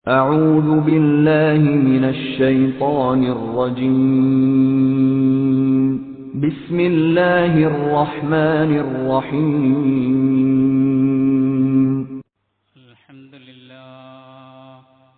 أعوذ بالله من الشيطان الرجيم بسم الله الرحمن الرحيم الحمد لله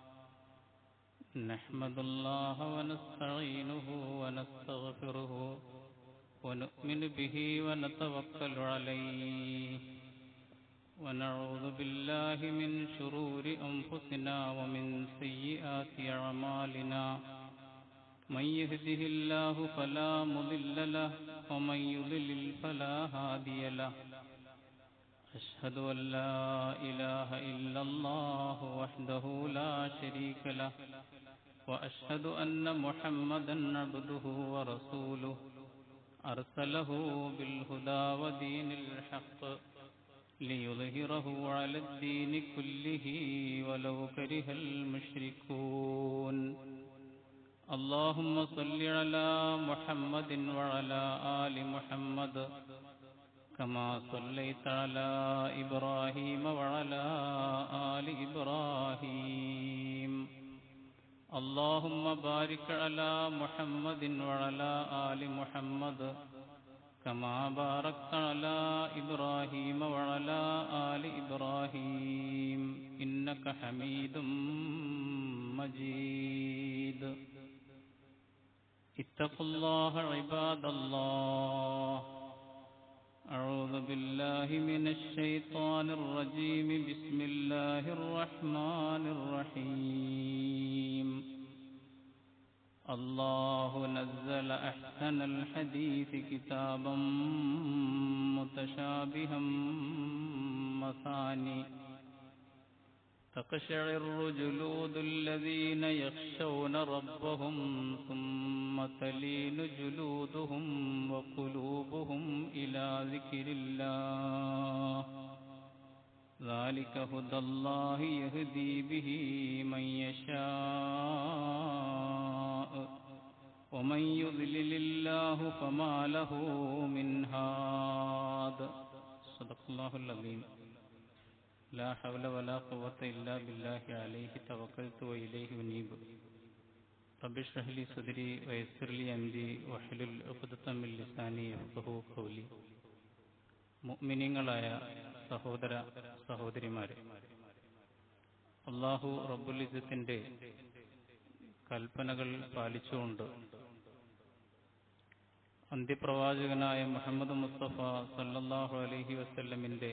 نحمد الله ونستعينه ونستغفره ونؤمن به ونتوكل عليه ونعوذ بالله من شرور أنفسنا ومن سيئات أعمالنا من يهده الله فلا مضل له ومن يضلل فلا هادي له أشهد أن لا إله إلا الله وحده لا شريك له وأشهد أن محمدا عبده ورسوله أرسله بالهدى ودين الحق ليظهره على الدين كله ولو كره المشركون اللهم صل على محمد وعلى آل محمد كما صليت على إبراهيم وعلى آل إبراهيم اللهم بارك على محمد وعلى آل محمد كما باركت على إبراهيم وعلى آل إبراهيم إنك حميد مجيد اتقوا الله عباد الله أعوذ بالله من الشيطان الرجيم بسم الله الرحمن الرحيم الله نزل أحسن الحديث كتابا متشابها مثاني تقشعر جلود الذين يخشون ربهم ثم تلين جلودهم وقلوبهم إلى ذكر الله ذلك هدى الله يهدي به من يشاء ومن يضلل الله فما له من هاد صدق الله العظيم لا حول ولا قوة إلا بالله عليه توكلت وإليه أنيب رب اشرح لي صدري ويسر لي أمري واحلل عقدة من لساني يفقهوا قولي മുഅ്മിനീങ്ങളായ സഹോദര സഹോദരിമാരെ അള്ളാഹു റബ്ബുലിസത്തിന്റെ കൽപ്പനകൾ പാലിച്ചുകൊണ്ട് അന്ത്യപ്രവാചകനായ മുഹമ്മദ് മുസ്തഫ സല്ലല്ലാഹു അലൈഹി വസല്ലമിന്റെ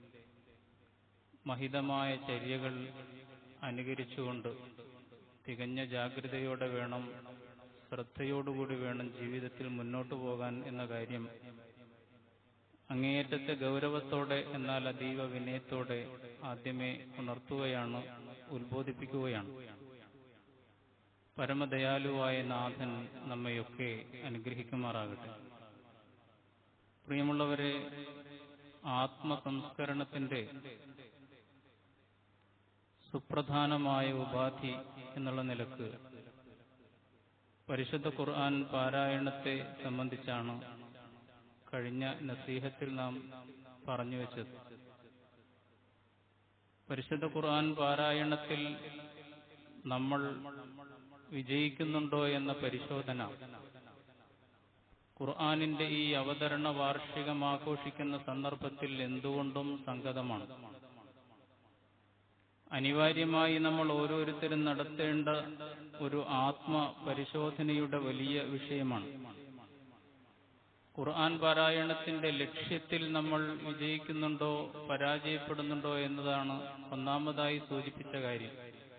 മഹിതമായ ചര്യകൾ അനുകരിച്ചുകൊണ്ട് തികഞ്ഞ ജാഗ്രതയോടെ വേണം ശ്രദ്ധയോടുകൂടി വേണം ജീവിതത്തിൽ മുന്നോട്ടു പോകാൻ എന്ന കാര്യം അങ്ങേയറ്റത്തെ ഗൗരവത്തോടെ എന്നാൽ അതീവ വിനയത്തോടെ ആദ്യമേ ഉണർത്തുകയാണ് ഉത്ബോധിപ്പിക്കുകയാണ് പരമദയാലുവായ നാഥൻ നമ്മയൊക്കെ അനുഗ്രഹിക്കുമാറാകട്ടെ പ്രിയമുള്ളവരെ ആത്മസംസ്കരണത്തിന്റെ സുപ്രധാനമായ ഉപാധി എന്നുള്ള നിലക്ക് പരിശുദ്ധ ഖുർആൻ പാരായണത്തെ സംബന്ധിച്ചാണ് കഴിഞ്ഞ നസീഹത്തിൽ നാം പറഞ്ഞു വെച്ചത് പരിശുദ്ധ ഖുർആൻ പാരായണത്തിൽ നമ്മൾ വിജയിക്കുന്നുണ്ടോ എന്ന പരിശോധന ഖുർആാനിന്റെ ഈ അവതരണ വാർഷികം ആഘോഷിക്കുന്ന സന്ദർഭത്തിൽ എന്തുകൊണ്ടും സംഗതമാണ് അനിവാര്യമായി നമ്മൾ ഓരോരുത്തരും നടത്തേണ്ട ഒരു ആത്മ പരിശോധനയുടെ വലിയ വിഷയമാണ് ഖുർആൻ പാരായണത്തിന്റെ ലക്ഷ്യത്തിൽ നമ്മൾ വിജയിക്കുന്നുണ്ടോ പരാജയപ്പെടുന്നുണ്ടോ എന്നതാണ് ഒന്നാമതായി സൂചിപ്പിച്ച കാര്യം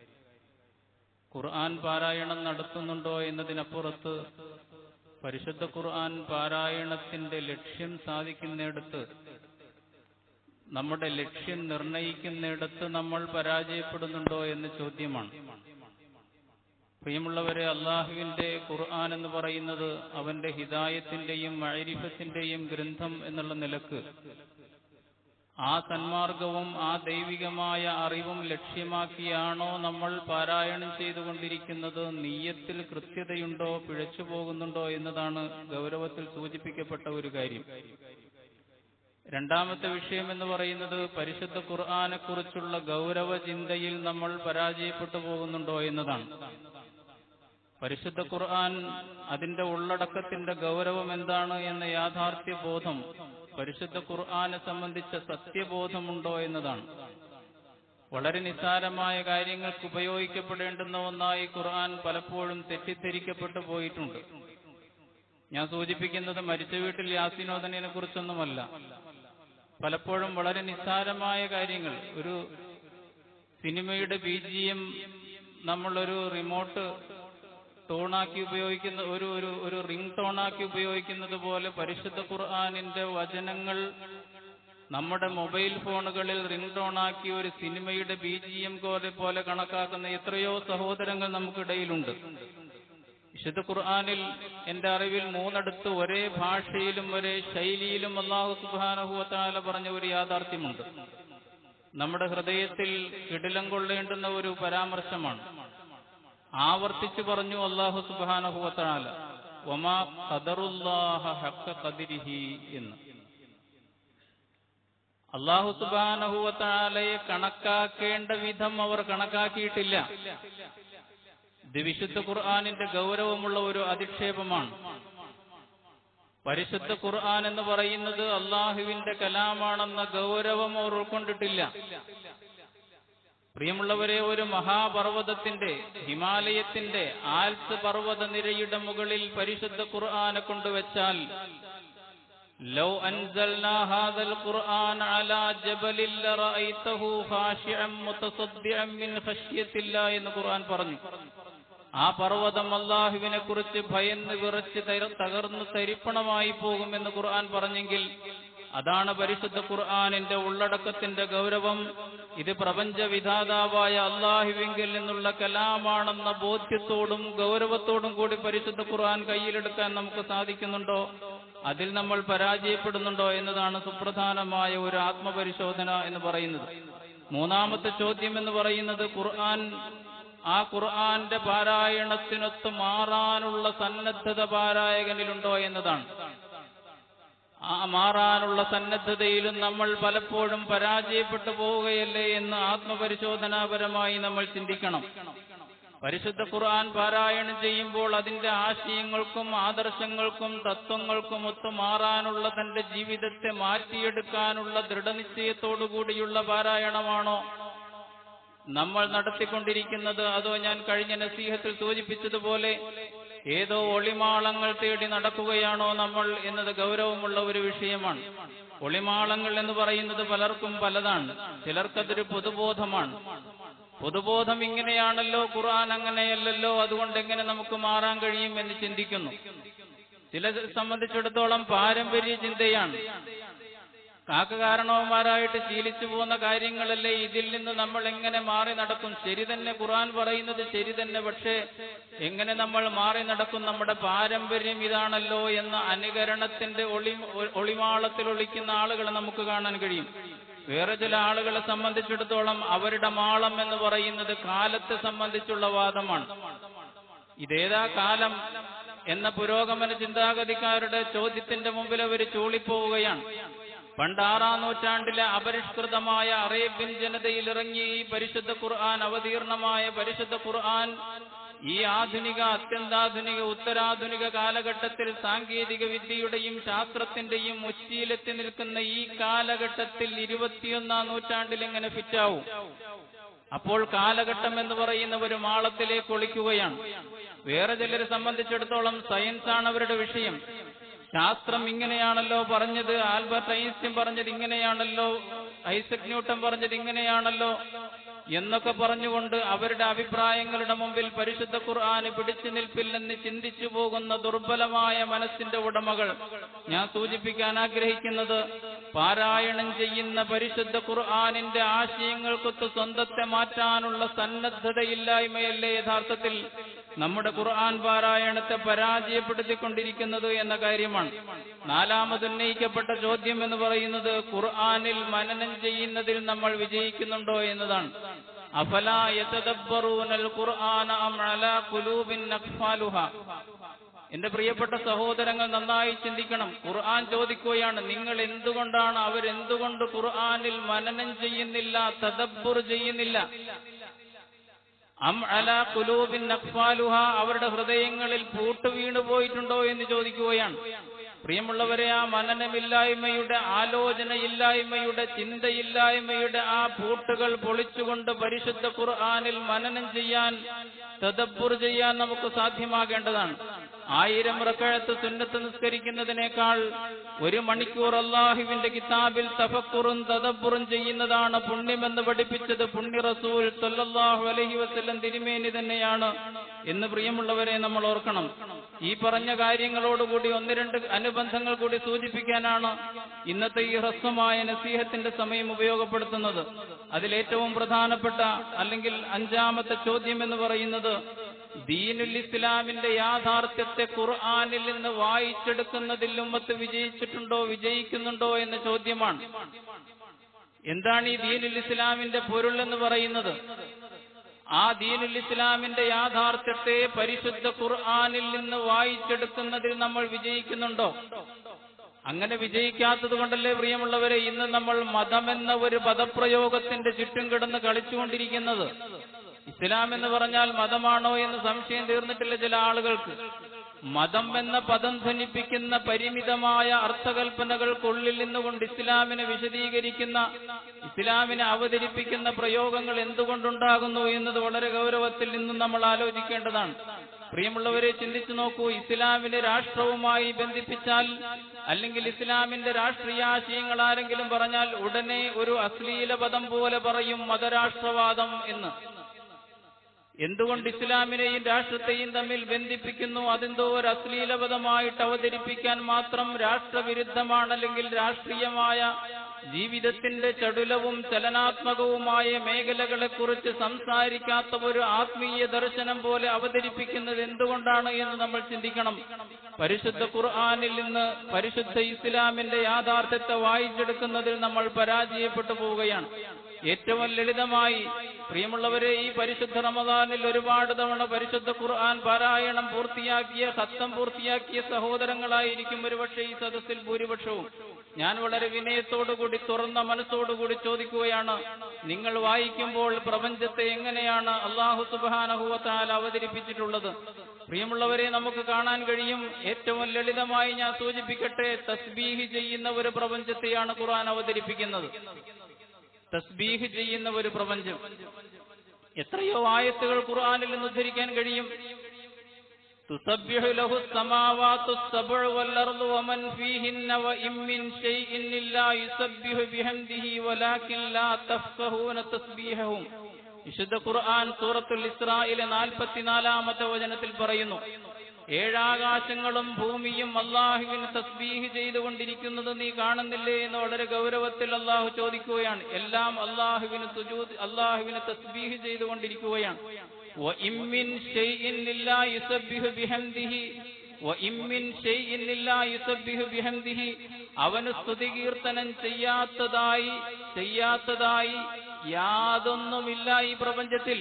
ഖുർആൻ പാരായണം നടത്തുന്നുണ്ടോ എന്നതിനപ്പുറത്ത് പരിശുദ്ധ ഖുർആൻ പാരായണത്തിന്റെ ലക്ഷ്യം സാധിക്കുന്നിടത്ത് നമ്മുടെ ലക്ഷ്യം നിർണയിക്കുന്നിടത്ത് നമ്മൾ പരാജയപ്പെടുന്നുണ്ടോ എന്ന ചോദ്യമാണ് പ്രിയമുള്ളവരെ അള്ളാഹുവിന്റെ ഖുർആൻ എന്ന് പറയുന്നത് അവന്റെ ഹിദായത്തിന്റെയും മഴരിഫത്തിന്റെയും ഗ്രന്ഥം എന്നുള്ള നിലക്ക് ആ സന്മാർഗവും ആ ദൈവികമായ അറിവും ലക്ഷ്യമാക്കിയാണോ നമ്മൾ പാരായണം ചെയ്തുകൊണ്ടിരിക്കുന്നത് നീയത്തിൽ കൃത്യതയുണ്ടോ പിഴച്ചു പോകുന്നുണ്ടോ എന്നതാണ് ഗൗരവത്തിൽ സൂചിപ്പിക്കപ്പെട്ട ഒരു കാര്യം രണ്ടാമത്തെ വിഷയം എന്ന് പറയുന്നത് പരിശുദ്ധ ഖുർആനെ കുറിച്ചുള്ള ഗൗരവ ചിന്തയിൽ നമ്മൾ പരാജയപ്പെട്ടു പോകുന്നുണ്ടോ എന്നതാണ് പരിശുദ്ധ ഖുർആൻ അതിന്റെ ഉള്ളടക്കത്തിന്റെ ഗൗരവം എന്താണ് എന്ന യാഥാർത്ഥ്യ ബോധം പരിശുദ്ധ ഖുർആനെ സംബന്ധിച്ച സത്യബോധമുണ്ടോ എന്നതാണ് വളരെ നിസ്സാരമായ കാര്യങ്ങൾക്ക് ഉപയോഗിക്കപ്പെടേണ്ടുന്ന ഒന്നായി ഖുർആൻ പലപ്പോഴും തെറ്റിദ്ധരിക്കപ്പെട്ടു പോയിട്ടുണ്ട് ഞാൻ സൂചിപ്പിക്കുന്നത് മരിച്ച വീട്ടിൽ യാസിനോദനെ കുറിച്ചൊന്നുമല്ല പലപ്പോഴും വളരെ നിസ്സാരമായ കാര്യങ്ങൾ ഒരു സിനിമയുടെ ബി ജി എം നമ്മളൊരു റിമോട്ട് ടോണാക്കി ഉപയോഗിക്കുന്ന ഒരു ഒരു ഒരു റിംഗ് ടോണാക്കി ഉപയോഗിക്കുന്നത് പോലെ പരിശുദ്ധ ഖുർആാനിന്റെ വചനങ്ങൾ നമ്മുടെ മൊബൈൽ ഫോണുകളിൽ റിംഗ് ടോണാക്കി ഒരു സിനിമയുടെ ബി ജി എം പോലെ കണക്കാക്കുന്ന എത്രയോ സഹോദരങ്ങൾ നമുക്കിടയിലുണ്ട് വിശുദ്ധ ഖുർആാനിൽ എന്റെ അറിവിൽ മൂന്നിടത്ത് ഒരേ ഭാഷയിലും ഒരേ ശൈലിയിലും അള്ളാഹു സുബാനഹുവത്താല പറഞ്ഞ ഒരു യാഥാർത്ഥ്യമുണ്ട് നമ്മുടെ ഹൃദയത്തിൽ കിടിലം കൊള്ളേണ്ടുന്ന ഒരു പരാമർശമാണ് ആവർത്തിച്ചു പറഞ്ഞു അള്ളാഹു സുബാനഹുവത്താല ഒമാ ഖദറുല്ലാഹ ഹക്ക ഖദിരിഹി എന്ന് അള്ളാഹു സുബാനഹുവത്താലയെ കണക്കാക്കേണ്ട വിധം അവർ കണക്കാക്കിയിട്ടില്ല ഇത് വിശുദ്ധ ഖുർആാനിന്റെ ഗൗരവമുള്ള ഒരു അധിക്ഷേപമാണ് പരിശുദ്ധ ഖുർആൻ എന്ന് പറയുന്നത് അള്ളാഹുവിന്റെ കലാമാണെന്ന ഗൗരവം അവർ ഉൾക്കൊണ്ടിട്ടില്ല പ്രിയമുള്ളവരെ ഒരു മഹാപർവ്വതത്തിന്റെ ഹിമാലയത്തിന്റെ ആൽസ് പർവ്വത നിരയുടെ മുകളിൽ പരിശുദ്ധ ഖുർആനെ കൊണ്ടുവച്ചാൽ ലോ അൻസൽനാ ഹാദൽ ഖുർആൻ അലാ ജബലിൽ ലറഅയ്തഹു ഖാശിഅൻ മുതസദ്ദിഅൻ മിൻ ഖശ്യത്തില്ലാ എന്ന് ഖുർആൻ പറഞ്ഞു ആ പർവ്വതം അള്ളാഹുവിനെ കുറിച്ച് ഭയന്ന് വിറച്ച് തകർന്ന് തരിപ്പണമായി പോകുമെന്ന് ഖുർആൻ പറഞ്ഞെങ്കിൽ അതാണ് പരിശുദ്ധ ഖുർആാനിന്റെ ഉള്ളടക്കത്തിന്റെ ഗൗരവം ഇത് പ്രപഞ്ച വിധാതാവായ അള്ളാഹുവിങ്കിൽ നിന്നുള്ള കലാമാണെന്ന ബോധ്യത്തോടും ഗൗരവത്തോടും കൂടി പരിശുദ്ധ ഖുർആൻ കയ്യിലെടുക്കാൻ നമുക്ക് സാധിക്കുന്നുണ്ടോ അതിൽ നമ്മൾ പരാജയപ്പെടുന്നുണ്ടോ എന്നതാണ് സുപ്രധാനമായ ഒരു ആത്മപരിശോധന എന്ന് പറയുന്നത് മൂന്നാമത്തെ ചോദ്യം എന്ന് പറയുന്നത് ഖുർആൻ ആ ഖുർആന്റെ പാരായണത്തിനൊത്ത് മാറാനുള്ള സന്നദ്ധത പാരായകനിലുണ്ടോ എന്നതാണ് ആ മാറാനുള്ള സന്നദ്ധതയിലും നമ്മൾ പലപ്പോഴും പരാജയപ്പെട്ടു പോവുകയല്ലേ എന്ന് ആത്മപരിശോധനാപരമായി നമ്മൾ ചിന്തിക്കണം പരിശുദ്ധ ഖുർആൻ പാരായണം ചെയ്യുമ്പോൾ അതിന്റെ ആശയങ്ങൾക്കും ആദർശങ്ങൾക്കും തത്വങ്ങൾക്കും ഒത്തു മാറാനുള്ള തന്റെ ജീവിതത്തെ മാറ്റിയെടുക്കാനുള്ള ദൃഢനിശ്ചയത്തോടുകൂടിയുള്ള പാരായണമാണോ നമ്മൾ നടത്തിക്കൊണ്ടിരിക്കുന്നത് അതോ ഞാൻ കഴിഞ്ഞ നസീഹത്തിൽ സൂചിപ്പിച്ചതുപോലെ ഏതോ ഒളിമാളങ്ങൾ തേടി നടക്കുകയാണോ നമ്മൾ എന്നത് ഗൗരവമുള്ള ഒരു വിഷയമാണ് ഒളിമാളങ്ങൾ എന്ന് പറയുന്നത് പലർക്കും പലതാണ് ചിലർക്കതൊരു പൊതുബോധമാണ് പൊതുബോധം ഇങ്ങനെയാണല്ലോ ഖുർആൻ അങ്ങനെയല്ലല്ലോ അതുകൊണ്ട് എങ്ങനെ നമുക്ക് മാറാൻ കഴിയും എന്ന് ചിന്തിക്കുന്നു ചില സംബന്ധിച്ചിടത്തോളം പാരമ്പര്യ ചിന്തയാണ് കാക്കകാരണവന്മാരായിട്ട് ശീലിച്ചു പോകുന്ന കാര്യങ്ങളല്ലേ ഇതിൽ നിന്ന് നമ്മൾ എങ്ങനെ മാറി നടക്കും ശരി തന്നെ ഖുർആൻ പറയുന്നത് ശരി തന്നെ പക്ഷേ എങ്ങനെ നമ്മൾ മാറി നടക്കും നമ്മുടെ പാരമ്പര്യം ഇതാണല്ലോ എന്ന അനുകരണത്തിന്റെ ഒളി ഒളിമാളത്തിൽ ഒളിക്കുന്ന ആളുകളെ നമുക്ക് കാണാൻ കഴിയും വേറെ ചില ആളുകളെ സംബന്ധിച്ചിടത്തോളം അവരുടെ മാളം എന്ന് പറയുന്നത് കാലത്തെ സംബന്ധിച്ചുള്ള വാദമാണ് ഇതേതാ കാലം എന്ന പുരോഗമന ചിന്താഗതിക്കാരുടെ ചോദ്യത്തിന്റെ മുമ്പിൽ അവർ ചൂളിപ്പോവുകയാണ് പണ്ട് ആറാം നൂറ്റാണ്ടിലെ അപരിഷ്കൃതമായ അറേബ്യൻ ജനതയിൽ ഇറങ്ങി ഈ പരിശുദ്ധ ഖുർആൻ അവതീർണമായ പരിശുദ്ധ ഖുർആൻ ഈ ആധുനിക അത്യന്താധുനിക ഉത്തരാധുനിക കാലഘട്ടത്തിൽ സാങ്കേതിക വിദ്യയുടെയും ശാസ്ത്രത്തിന്റെയും ഉച്ചയിലെത്തി നിൽക്കുന്ന ഈ കാലഘട്ടത്തിൽ ഇരുപത്തിയൊന്നാം നൂറ്റാണ്ടിൽ എങ്ങനെ ഫിറ്റാവും അപ്പോൾ കാലഘട്ടം എന്ന് പറയുന്ന ഒരു മാളത്തിലേക്ക് ഒളിക്കുകയാണ് വേറെ ചിലരെ സംബന്ധിച്ചിടത്തോളം സയൻസ് ആണ് അവരുടെ വിഷയം ശാസ്ത്രം ഇങ്ങനെയാണല്ലോ പറഞ്ഞത് ആൽബർട്ട് ഐൻസ്റ്റീൻ പറഞ്ഞത് ഇങ്ങനെയാണല്ലോ ഐസക് ന്യൂട്ടൻ പറഞ്ഞത് ഇങ്ങനെയാണല്ലോ എന്നൊക്കെ പറഞ്ഞുകൊണ്ട് അവരുടെ അഭിപ്രായങ്ങളുടെ മുമ്പിൽ പരിശുദ്ധ ഖുർആന് പിടിച്ചു നിൽപ്പില്ലെന്ന് ചിന്തിച്ചു പോകുന്ന ദുർബലമായ മനസ്സിന്റെ ഉടമകൾ ഞാൻ സൂചിപ്പിക്കാൻ ആഗ്രഹിക്കുന്നത് പാരായണം ചെയ്യുന്ന പരിശുദ്ധ ഖുർആാനിന്റെ ആശയങ്ങൾക്കൊത്ത് സ്വന്തത്തെ മാറ്റാനുള്ള സന്നദ്ധതയില്ലായ്മയല്ലേ യഥാർത്ഥത്തിൽ നമ്മുടെ ഖുർആൻ പാരായണത്തെ പരാജയപ്പെടുത്തിക്കൊണ്ടിരിക്കുന്നത് എന്ന കാര്യമാണ് നാലാമതുന്നയിക്കപ്പെട്ട ചോദ്യം എന്ന് പറയുന്നത് ഖുർആനിൽ മനനം ചെയ്യുന്നതിൽ നമ്മൾ വിജയിക്കുന്നുണ്ടോ എന്നതാണ് അഫലാ യതദബ്ബറൂനൽ ഖുർആന അം അലാ ഖുലൂബിൻ അഖ്ഫാലുഹ എന്റെ പ്രിയപ്പെട്ട സഹോദരങ്ങൾ നന്നായി ചിന്തിക്കണം ഖുർആൻ ചോദിക്കുകയാണ് നിങ്ങൾ എന്തുകൊണ്ടാണ് അവരെന്തുകൊണ്ട് ഖുർആനിൽ മനനം ചെയ്യുന്നില്ല തദബ്ബുർ ചെയ്യുന്നില്ല അം അല കുലൂബിൻ അക്ഫാലുഹ അവരുടെ ഹൃദയങ്ങളിൽ പൂട്ട് വീണു പോയിട്ടുണ്ടോ എന്ന് ചോദിക്കുകയാണ് പ്രിയമുള്ളവരെ ആ മനനമില്ലായ്മയുടെ ആലോചനയില്ലായ്മയുടെ ചിന്തയില്ലായ്മയുടെ ആ പൂട്ടുകൾ പൊളിച്ചുകൊണ്ട് പരിശുദ്ധ ഖുർആനിൽ മനനം ചെയ്യാൻ തദബ്ബുർ ചെയ്യാൻ നമുക്ക് സാധ്യമാകേണ്ടതാണ് ആയിരം റക്കഴത്ത് സുന്നത്ത് നിസ്കരിക്കുന്നതിനേക്കാൾ ഒരു മണിക്കൂർ അള്ളാഹുവിന്റെ കിതാബിൽ തഫക്കുറും തദബ്ബുറും ചെയ്യുന്നതാണ് പുണ്യമെന്ന് പഠിപ്പിച്ചത് പുണ്യ റസൂൽ സല്ലല്ലാഹു അലൈഹി വസല്ലം തിരുമേനി തന്നെയാണ് എന്ന് പ്രിയമുള്ളവരെ നമ്മൾ ഓർക്കണം ഈ പറഞ്ഞ കാര്യങ്ങളോടുകൂടി ഒന്ന് രണ്ട് അനുബന്ധങ്ങൾ കൂടി സൂചിപ്പിക്കാനാണ് ഇന്നത്തെ ഈ ഹ്രസ്വമായ നസീഹത്തിന്റെ സമയം ഉപയോഗപ്പെടുത്തുന്നത് അതിലേറ്റവും പ്രധാനപ്പെട്ട അല്ലെങ്കിൽ അഞ്ചാമത്തെ ചോദ്യം എന്ന് പറയുന്നത് ദീനുൽ ഇസ്ലാമിന്റെ യാഥാർത്ഥ്യത്തെ ഖുർആാനിൽ നിന്ന് വായിച്ചെടുക്കുന്നതിൽ ഉമ്മത്ത് വിജയിച്ചിട്ടുണ്ടോ വിജയിക്കുന്നുണ്ടോ എന്ന ചോദ്യമാണ് എന്താണ് ഈ ദീനുൽ ഇസ്ലാമിന്റെ പൊരുൾ എന്ന് പറയുന്നത് ആ ദീനുൽ ഇസ്ലാമിന്റെ യാഥാർത്ഥ്യത്തെ പരിശുദ്ധ ഖുർആാനിൽ നിന്ന് വായിച്ചെടുക്കുന്നതിൽ നമ്മൾ വിജയിക്കുന്നുണ്ടോ അങ്ങനെ വിജയിക്കാത്തത് കൊണ്ടല്ലേ പ്രിയമുള്ളവരെ ഇന്ന് നമ്മൾ മതമെന്ന ഒരു പദപ്രയോഗത്തിന്റെ ചുറ്റും കിടന്ന് കളിച്ചുകൊണ്ടിരിക്കുന്നത് ഇസ്ലാം എന്ന് പറഞ്ഞാൽ മതമാണോ എന്ന് സംശയം തീർന്നിട്ടില്ല ചില ആളുകൾക്ക് മതം എന്ന പദം ധ്വനിപ്പിക്കുന്ന പരിമിതമായ അർത്ഥകൽപ്പനകൾക്കുള്ളിൽ നിന്നുകൊണ്ട് ഇസ്ലാമിനെ വിശദീകരിക്കുന്ന ഇസ്ലാമിനെ അവതരിപ്പിക്കുന്ന പ്രയോഗങ്ങൾ എന്തുകൊണ്ടുണ്ടാകുന്നു എന്നത് വളരെ ഗൗരവത്തിൽ നിന്നും നമ്മൾ ആലോചിക്കേണ്ടതാണ് പ്രിയമുള്ളവരെ ചിന്തിച്ചു നോക്കൂ ഇസ്ലാമിനെ രാഷ്ട്രവുമായി ബന്ധിപ്പിച്ചാൽ അല്ലെങ്കിൽ ഇസ്ലാമിന്റെ രാഷ്ട്രീയാശയങ്ങൾ ആരെങ്കിലും പറഞ്ഞാൽ ഉടനെ ഒരു അശ്ലീല പദം പോലെ പറയും മതരാഷ്ട്രവാദം എന്ന് എന്തുകൊണ്ട് ഇസ്ലാമിനെയും രാഷ്ട്രത്തെയും തമ്മിൽ ബന്ധിപ്പിക്കുന്നു അതെന്തോ ഒരു അശ്ലീലപദമായിട്ട് അവതരിപ്പിക്കാൻ മാത്രം രാഷ്ട്രവിരുദ്ധമാണ് അല്ലെങ്കിൽ രാഷ്ട്രീയമായ ജീവിതത്തിന്റെ ചടുലവും ചലനാത്മകവുമായ മേഖലകളെക്കുറിച്ച് സംസാരിക്കാത്ത ഒരു ആത്മീയ ദർശനം പോലെ അവതരിപ്പിക്കുന്നത് എന്തുകൊണ്ടാണ് എന്ന് നമ്മൾ ചിന്തിക്കണം പരിശുദ്ധ ഖുർആാനിൽ നിന്ന് പരിശുദ്ധ ഇസ്ലാമിന്റെ യാഥാർത്ഥ്യത്തെ വായിച്ചെടുക്കുന്നതിൽ നമ്മൾ പരാജയപ്പെട്ടു പോവുകയാണ് ഏറ്റവും ലളിതമായി പ്രിയമുള്ളവരെ ഈ പരിശുദ്ധ റമദാനിൽ ഒരുപാട് തവണ പരിശുദ്ധ ഖുർആൻ പാരായണം പൂർത്തിയാക്കിയ ഹത്തം പൂർത്തിയാക്കിയ സഹോദരങ്ങളായിരിക്കും ഒരുപക്ഷെ ഈ സദസ്സിൽ ഭൂരിപക്ഷവും ഞാൻ വളരെ വിനയത്തോടുകൂടി തുറന്ന മനസ്സോടുകൂടി ചോദിക്കുകയാണ് നിങ്ങൾ വായിക്കുമ്പോൾ പ്രപഞ്ചത്തെ എങ്ങനെയാണ് അള്ളാഹു സുബാനഹുവത്താൽ അവതരിപ്പിച്ചിട്ടുള്ളത് പ്രിയമുള്ളവരെ നമുക്ക് കാണാൻ കഴിയും ഏറ്റവും ലളിതമായി ഞാൻ സൂചിപ്പിക്കട്ടെ തസ്ബീഹ് ചെയ്യുന്ന ഒരു പ്രപഞ്ചത്തെയാണ് ഖുർആൻ അവതരിപ്പിക്കുന്നത് തസ്ബീഹ് ചെയ്യുന്ന ഒരു പ്രപഞ്ചം എത്രയോ ആയത്തുകൾ ഖുർആനിൽ നിന്ന് ഉദ്ധരിക്കാൻ കഴിയും تسبح له السماوات السبع والأرض ومن فيهن وإن من شيء إلا يسبح بحمده ولكن لا تفقهون تسبيحهم വിശുദ്ധ ഖുർആൻ സൂറത്തുൽ ഇസ്രായിലെ നാൽപ്പത്തിനാലാമത്തെ വചനത്തിൽ പറയുന്നു ഏഴാകാശങ്ങളും ഭൂമിയും അള്ളാഹുവിന് തസ്ബീഹ് ചെയ്തുകൊണ്ടിരിക്കുന്നത് നീ കാണുന്നില്ലേ എന്ന് വളരെ ഗൗരവത്തിൽ അള്ളാഹു ചോദിക്കുകയാണ് എല്ലാം അള്ളാഹുവിന് സുജൂദ് അള്ളാഹുവിന് തസ്ബീഹ് ചെയ്തുകൊണ്ടിരിക്കുകയാണ് وإن من شيء إلا يسبح بحمده وإن من شيء إلا يسبح بحمده അവന് സ്തുതികീർത്തനം ചെയ്യാത്തതായി ചെയ്യാത്തതായി യാതൊന്നുമില്ല ഈ പ്രപഞ്ചത്തിൽ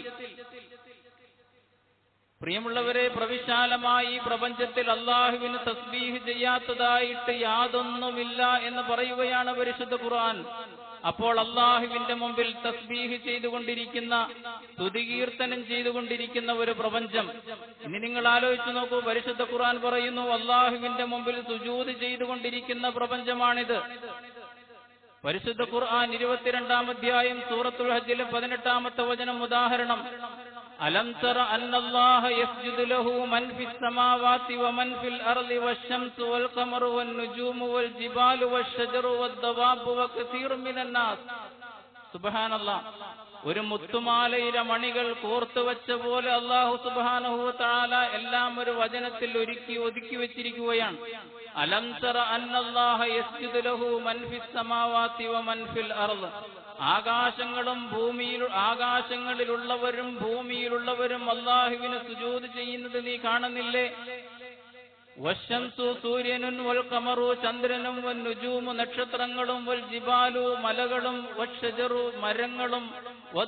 പ്രിയമുള്ളവരെ പ്രവിശാലമായി ഈ പ്രപഞ്ചത്തിൽ അള്ളാഹുവിന് തസ്ബീഹ് ചെയ്യാത്തതായിട്ട് യാതൊന്നുമില്ല എന്ന് പറയുകയാണ് പരിശുദ്ധ ഖുർആൻ അപ്പോൾ അള്ളാഹുവിന്റെ മുമ്പിൽ തസ്ബീഹ് ചെയ്തുകൊണ്ടിരിക്കുന്ന സ്തുതികീർത്തനം ചെയ്തുകൊണ്ടിരിക്കുന്ന ഒരു പ്രപഞ്ചം ഇനി നിങ്ങൾ ആലോചിച്ചു നോക്കൂ പരിശുദ്ധ ഖുർആൻ പറയുന്നു അള്ളാഹുവിന്റെ മുമ്പിൽ സുജൂത് ചെയ്തുകൊണ്ടിരിക്കുന്ന പ്രപഞ്ചമാണിത് പരിശുദ്ധ ഖുർആൻ ഇരുപത്തിരണ്ടാം അധ്യായം സൂറത്തുൽ ഹജ്ജിലെ പതിനെട്ടാമത്തെ വചനം ഉദാഹരണം അലം തറ അന്നല്ലാഹ യസ്ജുദു ലഹു മൻ ഫിസ് സമാവാതി വമൻ ഫിൽ അർളി വശംസു വൽ ഖമറു വൻ നുജൂമു വൽ ജിബാലു വശജറു വദ്ദവാബു വകസീറു മിനൻ നാസ് സുബ്ഹാനല്ലാഹ് ഒരു മുത്തുമാലയിലെ മണികൾ കോർത്തു വെച്ച പോലെ അള്ളാഹു സുബാനഹു താല എല്ലാം ഒരു വചനത്തിൽ ഒരുക്കി ഒതുക്കി വെച്ചിരിക്കുകയാണ് അലം തറ അന്നല്ലാഹ യസ്ജുദു ലഹു മൻ ഫിസ് സമാവാതി വമൻ ഫിൽ അർള് ആകാശങ്ങളും ഭൂമിയിൽ ആകാശങ്ങളിലുള്ളവരും ഭൂമിയിലുള്ളവരും അള്ളാഹുവിന് സുജൂത് ചെയ്യുന്നത് നീ കാണുന്നില്ലേ വശംസു സൂര്യനും വൽ കമറു ചന്ദ്രനും വൻ നുജൂമു നക്ഷത്രങ്ങളും വൽ ജിബാലു മലകളും വഷജറു മരങ്ങളും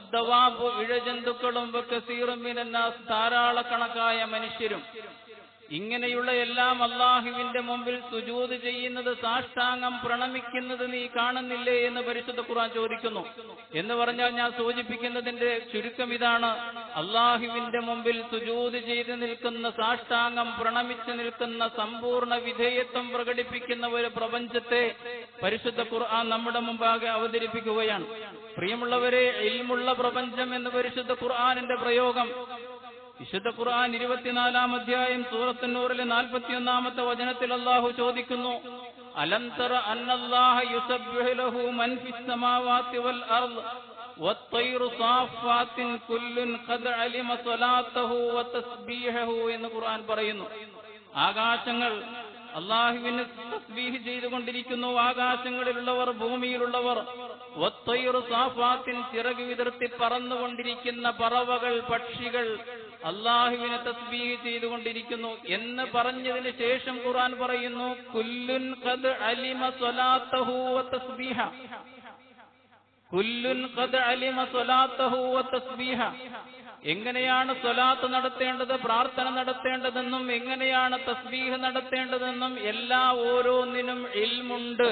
വദ്ദവാബു ഇഴജന്തുക്കളും വക്കസീറും മിനന്നാസ് ധാരാളക്കണക്കായ മനുഷ്യരും ഇങ്ങനെയുള്ള എല്ലാം അള്ളാഹുവിന്റെ മുമ്പിൽ സുജൂത് ചെയ്യുന്നത് സാഷ്ടാംഗം പ്രണമിക്കുന്നത് നീ കാണുന്നില്ലേ എന്ന് പരിശുദ്ധ ഖുർആൻ ചോദിക്കുന്നു എന്ന് പറഞ്ഞാൽ ഞാൻ സൂചിപ്പിക്കുന്നതിന്റെ ചുരുക്കം ഇതാണ് അള്ളാഹുവിന്റെ മുമ്പിൽ സുജൂത് ചെയ്ത് നിൽക്കുന്ന സാഷ്ടാംഗം പ്രണമിച്ചു നിൽക്കുന്ന സമ്പൂർണ്ണ വിധേയത്വം പ്രകടിപ്പിക്കുന്ന ഒരു പ്രപഞ്ചത്തെ പരിശുദ്ധ ഖുർആൻ നമ്മുടെ മുമ്പാകെ അവതരിപ്പിക്കുകയാണ് പ്രിയമുള്ളവരെ ഇൽമുള്ള പ്രപഞ്ചം എന്ന് പരിശുദ്ധ ഖുർആാനിന്റെ പ്രയോഗം വിശുദ്ധ ഖുർആൻ ഇരുപത്തിനാലാം അധ്യായം സൂറത്തുന്നൂറിലെ നാൽപ്പത്തിയൊന്നാമത്തെ വചനത്തിൽ അള്ളാഹു ചോദിക്കുന്നു അലം തറ അന്നല്ലാഹ യുസബ്ബിഹു ലഹു മൻ ഫിസ് സമാവാതി വൽ അർദ് والطير صافات كل قد علم صلاته وتسبيحه എന്ന് ഖുർആൻ പറയുന്നു ആകാശങ്ങൾ അള്ളാഹുവിന് തസ്ബീഹ് ചെയ്തുകൊണ്ടിരിക്കുന്നു ആകാശങ്ങളിലുള്ളവർ ഭൂമിയിലുള്ളവർ ഒത്തൈറു സാഫാത്തിൻ ചിറക് വിതിർത്തി പറന്നുകൊണ്ടിരിക്കുന്ന പറവകൾ പക്ഷികൾ അള്ളാഹുവിനെ തസ്ബീഹ് ചെയ്തുകൊണ്ടിരിക്കുന്നു എന്ന് പറഞ്ഞതിന് ശേഷം ഖുർആൻ പറയുന്നു കുല്ലുൻ ഖദ് അലിമ സ്വലാത്തഹു വ തസ്ബീഹ കുല്ലുൻ ഖദ് അലിമ സ്വലാത്തഹു വ തസ്ബീഹ എങ്ങനെയാണ് സ്വലാത്ത് നടത്തേണ്ടത് പ്രാർത്ഥന നടത്തേണ്ടതെന്നും എങ്ങനെയാണ് തസ്ബീഹ് നടത്തേണ്ടതെന്നും എല്ലാ ഓരോന്നിനും ഇൽമുണ്ട്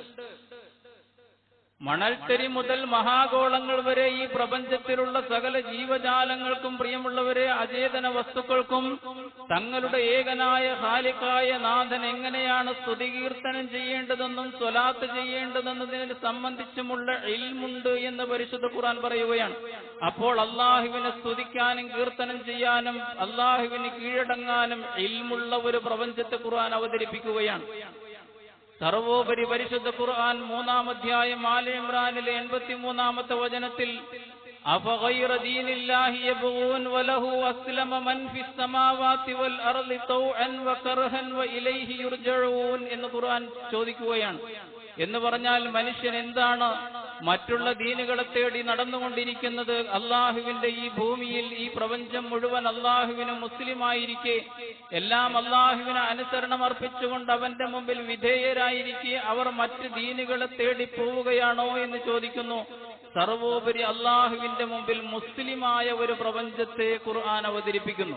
മണൽത്തരി മുതൽ മഹാഗോളങ്ങൾ വരെ ഈ പ്രപഞ്ചത്തിലുള്ള സകല ജീവജാലങ്ങൾക്കും പ്രിയമുള്ളവരെ അചേതന വസ്തുക്കൾക്കും തങ്ങളുടെ ഏകനായ ഹാലിക്കായ നാഥൻ എങ്ങനെയാണ് സ്തുതികീർത്തനം ചെയ്യേണ്ടതെന്നും സ്വലാത്ത് ചെയ്യേണ്ടതെന്നതിനെ സംബന്ധിച്ചുമുള്ള ഇൽമുണ്ട് എന്ന് പരിശുദ്ധ ഖുർആൻ പറയുകയാണ് അപ്പോൾ അള്ളാഹുവിനെ സ്തുതിക്കാനും കീർത്തനം ചെയ്യാനും അള്ളാഹുവിന് കീഴടങ്ങാനും ഇൽമുള്ള ഒരു പ്രപഞ്ചത്തെ ഖുർആൻ അവതരിപ്പിക്കുകയാണ് സർവോപരി പരിശുദ്ധ ഖുർആൻ മൂന്നാം അധ്യായം ആല ഇമ്രാനിലെ എൺപത്തിമൂന്നാമത്തെ വചനത്തിൽ അഫഗൈറ ദീനില്ലാഹി യബ്ഗൂൻ വലഹു അസ്ലമ മൻ ഫിസ് സമാവാതി വൽ അർളി തൗഅൻ വകർഹൻ വഇലൈഹി യുർജഊൻ എന്ന് ഖുർആൻ ചോദിക്കുകയാണ് എന്ന് പറഞ്ഞാൽ മനുഷ്യൻ എന്താണ് മറ്റുള്ള ദീനുകളെ തേടി നടന്നുകൊണ്ടിരിക്കുന്നത് അള്ളാഹുവിന്റെ ഈ ഭൂമിയിൽ ഈ പ്രപഞ്ചം മുഴുവൻ അള്ളാഹുവിന് മുസ്ലിമായിരിക്കെ എല്ലാം അള്ളാഹുവിന് അനുസരണം അർപ്പിച്ചുകൊണ്ട് അവന്റെ മുമ്പിൽ വിധേയരായിരിക്കെ അവർ മറ്റ് ദീനുകളെ തേടി പോവുകയാണോ എന്ന് ചോദിക്കുന്നു സർവോപരി അള്ളാഹുവിന്റെ മുമ്പിൽ മുസ്ലിമായ ഒരു പ്രപഞ്ചത്തെ ഖുർആൻ അവതരിപ്പിക്കുന്നു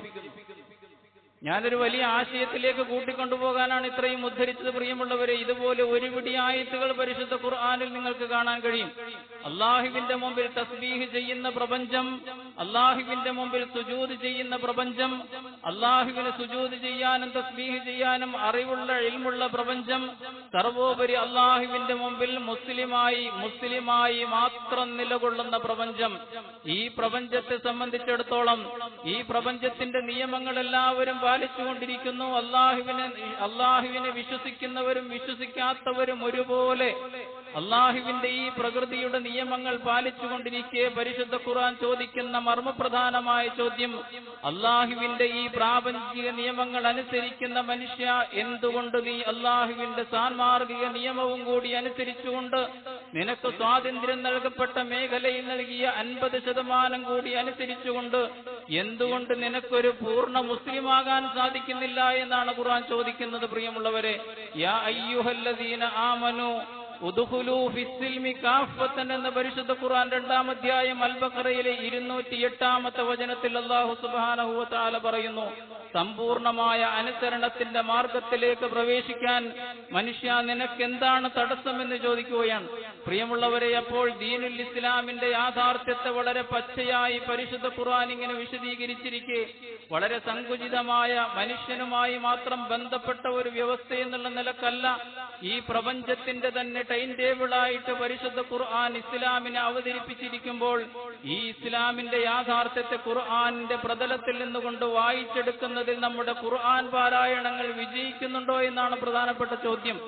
ഞാനൊരു വലിയ ആശയത്തിലേക്ക് കൂട്ടിക്കൊണ്ടുപോകാനാണ് ഇത്രയും ഉദ്ധരിച്ചത് പ്രിയമുള്ളവരെ ഇതുപോലെ ഒരുപിടി ആയത്തുകൾ പരിശുദ്ധ ഖുർആാനിൽ നിങ്ങൾക്ക് കാണാൻ കഴിയും അള്ളാഹുവിന്റെ മുമ്പിൽ തസ്ബീഹ് ചെയ്യുന്ന പ്രപഞ്ചം അള്ളാഹുവിന്റെ മുമ്പിൽ സുജൂത് ചെയ്യുന്ന പ്രപഞ്ചം അള്ളാഹുവിന് സുജൂത് ചെയ്യാനും തസ്ബീഹ് ചെയ്യാനും അറിവുള്ള ഇൽമുള്ള പ്രപഞ്ചം സർവോപരി അള്ളാഹുവിന്റെ മുമ്പിൽ മുസ്ലിമായി മുസ്ലിമായി മാത്രം നിലകൊള്ളുന്ന പ്രപഞ്ചം ഈ പ്രപഞ്ചത്തെ സംബന്ധിച്ചിടത്തോളം ഈ പ്രപഞ്ചത്തിന്റെ നിയമങ്ങൾ എല്ലാവരും പാലിച്ചുകൊണ്ടിരിക്കുന്നു അള്ളാഹുവിനെ അള്ളാഹുവിനെ വിശ്വസിക്കുന്നവരും വിശ്വസിക്കാത്തവരും ഒരുപോലെ അള്ളാഹുവിന്റെ ഈ പ്രകൃതിയുടെ നിയമങ്ങൾ പാലിച്ചുകൊണ്ടിരിക്കെ പരിശുദ്ധ ഖുർആൻ ചോദിക്കുന്ന മർമ്മപ്രധാനമായ ചോദ്യം അള്ളാഹുവിന്റെ ഈ പ്രാപഞ്ചിക നിയമങ്ങൾ അനുസരിക്കുന്ന മനുഷ്യ എന്തുകൊണ്ട് നീ അള്ളാഹുവിന്റെ സാൻമാർഗിക നിയമവും കൂടി അനുസരിച്ചുകൊണ്ട് നിനക്ക് സ്വാതന്ത്ര്യം നൽകപ്പെട്ട മേഖലയിൽ നൽകിയ അൻപത് ശതമാനം കൂടി അനുസരിച്ചുകൊണ്ട് എന്തുകൊണ്ട് നിനക്കൊരു പൂർണ്ണ മുസ്ലിമാകാൻ സാധിക്കുന്നില്ല എന്നാണ് ഖുർആൻ ചോദിക്കുന്നത് പ്രിയമുള്ളവരെ യാ അയ്യുഹല്ലദീന ആമനു ഉദ്ഖുലൂ ഫിസ്സിൽമി കാഫത്തൻ എന്ന പരിശുദ്ധ ഖുർആൻ രണ്ടാം അധ്യായം അൽബഖറയിലെ ഇരുന്നൂറ്റി എട്ടാമത്തെ വചനത്തിൽ അല്ലാഹു സുബ്ഹാനഹു വ തആല പറയുന്നു സമ്പൂർണമായ അനുസരണത്തിന്റെ മാർഗത്തിലേക്ക് പ്രവേശിക്കാൻ മനുഷ്യ നിനക്ക് എന്താണ് തടസ്സമെന്ന് ചോദിക്കുകയാണ് പ്രിയമുള്ളവരെ അപ്പോൾ ദീനുൽ ഇസ്ലാമിന്റെ യാഥാർത്ഥ്യത്തെ വളരെ പച്ചയായി പരിശുദ്ധ ഖുർആൻ ഇങ്ങനെ വിശദീകരിച്ചിരിക്കെ വളരെ സങ്കുചിതമായ മനുഷ്യനുമായി മാത്രം ബന്ധപ്പെട്ട ഒരു വ്യവസ്ഥ എന്നുള്ള നിലക്കല്ല ഈ പ്രപഞ്ചത്തിന്റെ തന്നെ ടൈം ടേബിളായിട്ട് പരിശുദ്ധ ഖുർആൻ ഇസ്ലാമിനെ അവതരിപ്പിച്ചിരിക്കുമ്പോൾ ഈ ഇസ്ലാമിന്റെ യാഥാർത്ഥ്യത്തെ ഖുർആാനിന്റെ പ്രതലത്തിൽ നിന്നുകൊണ്ട് വായിച്ചെടുക്കുന്നതിൽ നമ്മുടെ ഖുർആൻ പാരായണങ്ങൾ വിജയിക്കുന്നുണ്ടോ എന്നാണ് പ്രധാനപ്പെട്ട ചോദ്യം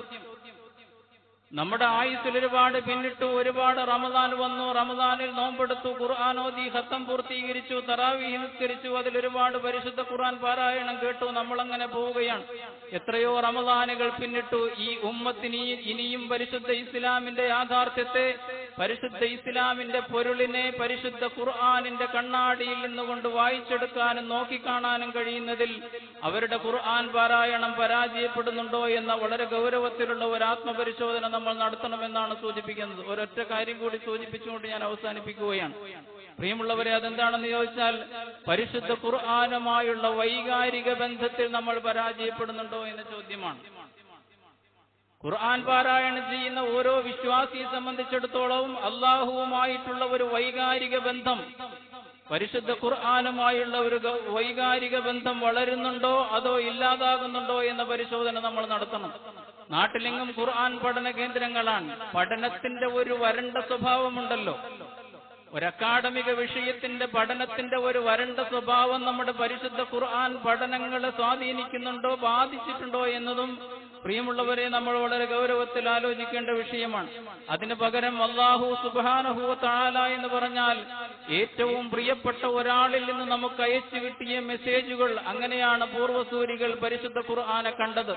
നമ്മുടെ ആയുസ്സിൽ ഒരുപാട് പിന്നിട്ടു ഒരുപാട് റമദാൻ വന്നു റമദാനിൽ നോമ്പെടുത്തു ഖുർആൻ ഓതി ഹത്തം പൂർത്തീകരിച്ചു തറാവീഹ് നിസ്കരിച്ചു അതിൽ ഒരുപാട് പരിശുദ്ധ ഖുർആൻ പാരായണം കേട്ടു നമ്മളങ്ങനെ പോവുകയാണ് എത്രയോ റമദാനുകൾ പിന്നിട്ടു ഈ ഉമ്മത്തിന് ഈ- ഇനിയും പരിശുദ്ധ ഇസ്ലാമിന്റെ യാഥാർത്ഥ്യത്തെ പരിശുദ്ധ ഇസ്ലാമിന്റെ പൊരുളിനെ പരിശുദ്ധ ഖുർആാനിന്റെ കണ്ണാടിയിൽ നിന്നുകൊണ്ട് വായിച്ചെടുക്കാനും നോക്കിക്കാണാനും കഴിയുന്നതിൽ അവരുടെ ഖുർആൻ പാരായണം പരാജയപ്പെടുന്നുണ്ടോ എന്ന വളരെ ഗൗരവത്തിലുള്ള ഒരു ആത്മപരിശോധന നമ്മൾ നടത്തണമെന്നാണ് സൂചിപ്പിക്കുന്നത് ഒരൊറ്റ കാര്യം കൂടി സൂചിപ്പിച്ചുകൊണ്ട് ഞാൻ അവസാനിപ്പിക്കുകയാണ് പ്രിയമുള്ളവരെ അതെന്താണെന്ന് ചോദിച്ചാൽ പരിശുദ്ധ ഖുർആാനുമായുള്ള വൈകാരിക ബന്ധത്തിൽ നമ്മൾ പരാജയപ്പെടുന്നുണ്ടോ എന്ന ചോദ്യമാണ് ഖുർആൻ പാരായണം ചെയ്യുന്ന ഓരോ വിശ്വാസിയെ സംബന്ധിച്ചിടത്തോളം അള്ളാഹുവുമായിട്ടുള്ള ഒരു വൈകാരിക ബന്ധം പരിശുദ്ധ ഖുർആാനുമായുള്ള ഒരു ഗ- വൈകാരിക ബന്ധം വളരുന്നുണ്ടോ അതോ ഇല്ലാതാകുന്നുണ്ടോ എന്ന പരിശോധന നമ്മൾ നടത്തണം നാട്ടിലെങ്ങും ഖുർആൻ പഠന കേന്ദ്രങ്ങളാണ് പഠനത്തിന്റെ ഒരു വരണ്ട സ്വഭാവമുണ്ടല്ലോ ഒരു അക്കാഡമിക വിഷയത്തിന്റെ പഠനത്തിന്റെ ഒരു വരണ്ട സ്വഭാവം നമ്മുടെ പരിശുദ്ധ ഖുർആൻ പഠനങ്ങളെ സ്വാധീനിക്കുന്നുണ്ടോ ബാധിച്ചിട്ടുണ്ടോ എന്നതും പ്രിയമുള്ളവരെ നമ്മൾ വളരെ ഗൗരവത്തിൽ ആലോചിക്കേണ്ട വിഷയമാണ് അതിനു പകരം അള്ളാഹു സുബാനഹു താല എന്ന് പറഞ്ഞാൽ ഏറ്റവും പ്രിയപ്പെട്ട ഒരാളിൽ നിന്ന് നമുക്ക് അയച്ചു കിട്ടിയ മെസ്സേജുകൾ അങ്ങനെയാണ് പൂർവ്വസൂരികൾ പരിശുദ്ധ ഖുർആനെ കണ്ടത്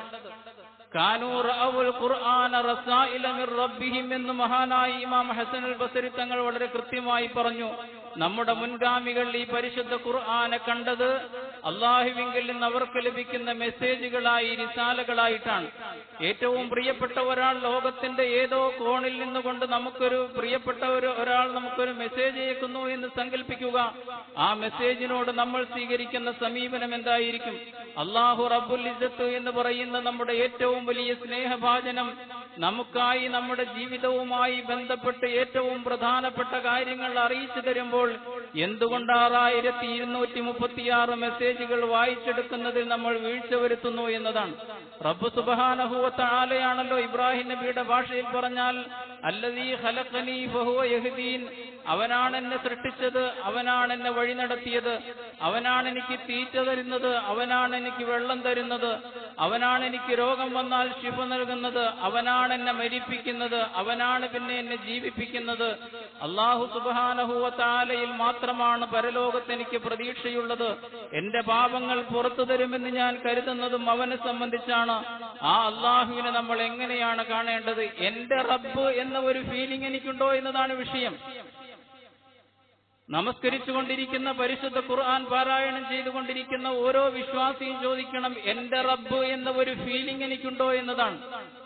കാനൂ റഅവുൽ ഖുർആന റസായില മിർ റബ്ബിഹിം എന്ന് മഹാനായ ഇമാം ഹസനുൽ ബസരി തങ്ങൾ വളരെ കൃത്യമായി പറഞ്ഞു നമ്മുടെ മുൻഗാമികൾ ഈ പരിശുദ്ധ ഖുർആനെ കണ്ടത് അള്ളാഹുവിങ്കിൽ നിന്ന് അവർക്ക് ലഭിക്കുന്ന മെസ്സേജുകളായി റിസാലകളായിട്ടാണ് ഏറ്റവും പ്രിയപ്പെട്ട ഒരാൾ ലോകത്തിന്റെ ഏതോ കോണിൽ നിന്നുകൊണ്ട് നമുക്കൊരു പ്രിയപ്പെട്ട ഒരു ഒരാൾ നമുക്കൊരു മെസ്സേജ് അയക്കുന്നു എന്ന് സങ്കല്പിക്കുക ആ മെസ്സേജിനോട് നമ്മൾ സ്വീകരിക്കുന്ന സമീപനം എന്തായിരിക്കും അള്ളാഹു റബ്ബുൽ ഇസ്സത്ത് എന്ന് പറയുന്ന നമ്മുടെ ഏറ്റവും വലിയ സ്നേഹഭാജനം നമുക്കായി നമ്മുടെ ജീവിതവുമായി ബന്ധപ്പെട്ട് ഏറ്റവും പ്രധാനപ്പെട്ട കാര്യങ്ങൾ അറിയിച്ചു തരുമ്പോൾ എന്തുകൊണ്ട് ആറായിരത്തി ഇരുന്നൂറ്റി മുപ്പത്തിയാറ് മെസ്സേജുകൾ വായിച്ചെടുക്കുന്നതിൽ നമ്മൾ വീഴ്ച വരുത്തുന്നു എന്നതാണ് റബ്ബ് സുബഹാനഹുവത്ത ആലയാണല്ലോ ഇബ്രാഹിം നബിയുടെ ഭാഷയിൽ പറഞ്ഞാൽ അല്ലതീ ഖലഖനി ഫഹുവ യഹ്ദീൻ അവനാണ് എന്നെ സൃഷ്ടിച്ചത് അവനാണ് എന്നെ വഴി നടത്തിയത് അവനാണ് എനിക്ക് തീറ്റ തരുന്നത് അവനാണ് എനിക്ക് വെള്ളം തരുന്നത് അവനാണ് എനിക്ക് രോഗം വന്നാൽ ശിഫ നൽകുന്നത് അവനാണ് എന്നെ മരിപ്പിക്കുന്നത് അവനാണ് പിന്നെ എന്നെ ജീവിപ്പിക്കുന്നത് അള്ളാഹു സുബാനഹുവ താലയിൽ മാത്രമാണ് പരലോകത്ത് എനിക്ക് പ്രതീക്ഷയുള്ളത് എന്റെ പാപങ്ങൾ പുറത്തു തരുമെന്ന് ഞാൻ കരുതുന്നതും അവനെ സംബന്ധിച്ചാണ് ആ അള്ളാഹുവിനെ നമ്മൾ എങ്ങനെയാണ് കാണേണ്ടത് എന്റെ റബ്ബ് എന്ന ഒരു ഫീലിംഗ് എനിക്കുണ്ടോ എന്നതാണ് വിഷയം നമസ്കരിച്ചുകൊണ്ടിരിക്കുന്ന പരിശുദ്ധ ഖുർആൻ പാരായണം ചെയ്തുകൊണ്ടിരിക്കുന്ന ഓരോ വിശ്വാസിയും ചോദിക്കണം എന്റെ റബ്ബ് എന്ന ഒരു ഫീലിംഗ് എനിക്കുണ്ടോ എന്നതാണ്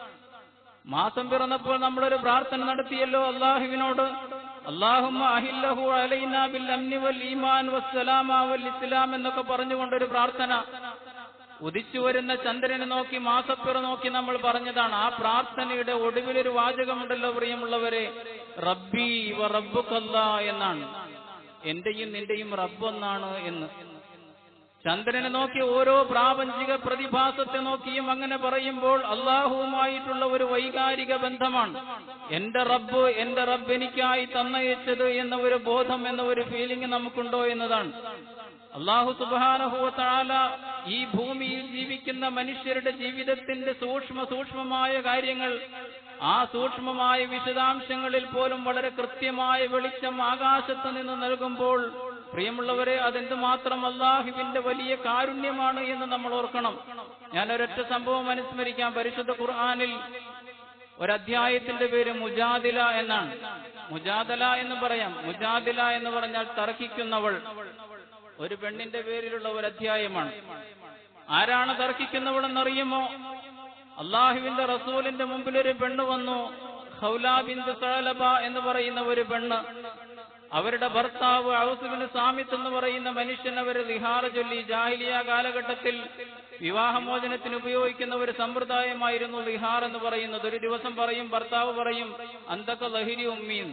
മാസം പിറന്നപ്പോൾ നമ്മളൊരു പ്രാർത്ഥന നടത്തിയല്ലോ അള്ളാഹുവിനോട് അള്ളാഹുമ്മ അഹില്ലഹു അലൈന ബിൽ അംനി വൽ ഈമാൻ വസ്സലാമ വൽ ഇസ്ലാം എന്നൊക്കെ പറഞ്ഞുകൊണ്ടൊരു പ്രാർത്ഥന ഉദിച്ചു വരുന്ന ചന്ദ്രനെ നോക്കി മാസപ്പിറ നോക്കി നമ്മൾ പറഞ്ഞതാണ് ആ പ്രാർത്ഥനയുടെ ഒടുവിലൊരു വാചകമുണ്ടല്ലോ പ്രിയമുള്ളവരെ റബ്ബി വ റബ്ബുക്കല്ല എന്നാണ് എന്റെയും നിന്റെയും റബ്ബൊന്നാണ് എന്ന് ചന്ദ്രനെ നോക്കി ഓരോ പ്രാപഞ്ചിക പ്രതിഭാസത്തെ നോക്കിയും അങ്ങനെ പറയുമ്പോൾ അള്ളാഹുവുമായിട്ടുള്ള ഒരു വൈകാരിക ബന്ധമാണ് എന്റെ റബ്ബ് എന്റെ റബ്ബ് എനിക്കായി തന്നയച്ചത് എന്ന ഒരു ബോധം എന്ന ഒരു ഫീലിംഗ് നമുക്കുണ്ടോ എന്നതാണ് അള്ളാഹു സുബാനഹുവത്താല ഈ ഭൂമിയിൽ ജീവിക്കുന്ന മനുഷ്യരുടെ ജീവിതത്തിന്റെ സൂക്ഷ്മ സൂക്ഷ്മമായ കാര്യങ്ങൾ ആ സൂക്ഷ്മമായ വിശദാംശങ്ങളിൽ പോലും വളരെ കൃത്യമായ വെളിച്ചം ആകാശത്ത് നിന്ന് നൽകുമ്പോൾ പ്രിയമുള്ളവരെ അതെന്തുമാത്രം അള്ളാഹുവിന്റെ വലിയ കാരുണ്യമാണ് എന്ന് നമ്മൾ ഓർക്കണം ഞാൻ ഒരൊറ്റ സംഭവം അനുസ്മരിക്കാം പരിശുദ്ധ ഖുർആാനിൽ ഒരധ്യായത്തിന്റെ പേര് മുജാദില എന്നാണ് മുജാദല എന്ന് പറയാം മുജാദില എന്ന് പറഞ്ഞാൽ തർക്കിക്കുന്നവൾ ഒരു പെണ്ണിന്റെ പേരിലുള്ള ഒരു അധ്യായമാണ് ആരാണ് തർക്കിക്കുന്നവളെന്നറിയുമോ അള്ളാഹുവിന്റെ റസൂലിന്റെ മുമ്പിൽ ഒരു പെണ്ണ് വന്നു ഹൗലാ ബിന്ദു സാലബ എന്ന് പറയുന്ന ഒരു പെണ്ണ് അവരുടെ ഭർത്താവ് ഔസുബിന് സാമിത്ത് എന്ന് പറയുന്ന മനുഷ്യൻ അവർ വിഹാറ ചൊല്ലി ജാഹിലിയ കാലഘട്ടത്തിൽ വിവാഹമോചനത്തിന് ഉപയോഗിക്കുന്ന ഒരു സമ്പ്രദായമായിരുന്നു വിഹാർ എന്ന് പറയുന്നത് ഒരു ദിവസം പറയും ഭർത്താവ് പറയും അന്തക്ക ലഹിരി ഉമ്മീൻ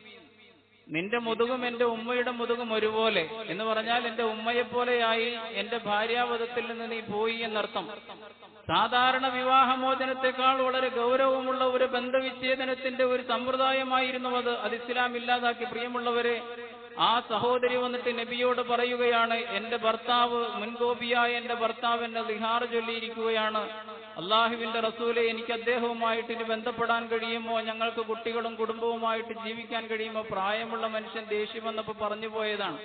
നിന്റെ മുതുകും എന്റെ ഉമ്മയുടെ മുതുകും ഒരുപോലെ എന്ന് പറഞ്ഞാൽ എന്റെ ഉമ്മയെപ്പോലെയായി എന്റെ ഭാര്യാവധത്തിൽ നിന്ന് നീ പോയി എന്നർത്ഥം സാധാരണ വിവാഹമോചനത്തെക്കാൾ വളരെ ഗൗരവമുള്ള ഒരു ബന്ധവിച്ഛേദനത്തിന്റെ ഒരു സമ്പ്രദായമായിരുന്നു അത് അത് ഇസ്ലാം ഇല്ലാതാക്കി പ്രിയമുള്ളവരെ ആ സഹോദരി വന്നിട്ട് നബിയോട് പറയുകയാണ് എന്റെ ഭർത്താവ് മുൻകോപിയായ എന്റെ ഭർത്താവ് എന്നെ ലിഹാർ ചൊല്ലിയിരിക്കുകയാണ് അള്ളാഹുവിന്റെ റസൂലെ എനിക്ക് അദ്ദേഹവുമായിട്ട് ഇനി ബന്ധപ്പെടാൻ കഴിയുമോ ഞങ്ങൾക്ക് കുട്ടികളും കുടുംബവുമായിട്ട് ജീവിക്കാൻ കഴിയുമോ പ്രായമുള്ള മനുഷ്യൻ ദേഷ്യം വന്നപ്പോ പറഞ്ഞു പോയതാണ്